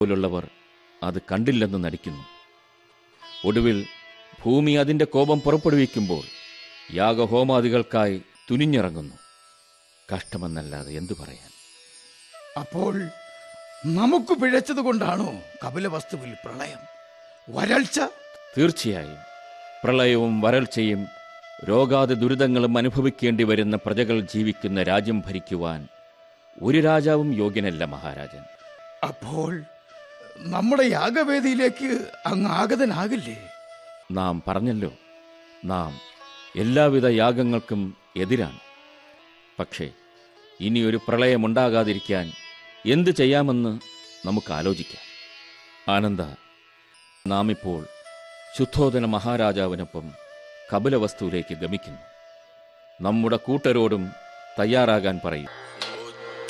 പോലുള്ളവർ അത് കണ്ടില്ലെന്ന് നടിക്കുന്നു ഒടുവിൽ ഭൂമി അതിന്റെ കോപം പുറപ്പെടുവിക്കുമ്പോൾ യാഗഹോമാദികൾക്കായി തുനിഞ്ഞിറങ്ങുന്നു കഷ്ടമെന്നല്ലാതെ എന്തു പറയാൻ അപ്പോൾ നമുക്ക് പിഴച്ചത് കൊണ്ടാണോ കപിലവസ്തുവിൽ പ്രളയം വരൾച്ച തീർച്ചയായും പ്രളയവും വരൾച്ചയും രോഗാതി ദുരിതങ്ങളും അനുഭവിക്കേണ്ടി വരുന്ന പ്രജകൾ ജീവിക്കുന്ന രാജ്യം ഭരിക്കുവാൻ ഒരു രാജാവും യോഗ്യനല്ല മഹാരാജൻ അപ്പോൾ നമ്മുടെ യാഗവേദിയിലേക്ക് അങ്ങ് ആഗതനാകില്ലേ നാം പറഞ്ഞല്ലോ നാം എല്ലാവിധ യാഗങ്ങൾക്കും എതിരാണ് പക്ഷേ ഇനിയൊരു പ്രളയമുണ്ടാകാതിരിക്കാൻ എന്ത് ചെയ്യാമെന്ന് നമുക്ക് ആലോചിക്കാം ആനന്ദ നാം ഇപ്പോൾ ശുദ്ധോധന മഹാരാജാവിനൊപ്പം കപിലവസ്തുവിലേക്ക് ഗമിക്കുന്നു നമ്മുടെ കൂട്ടരോടും തയ്യാറാകാൻ പറയും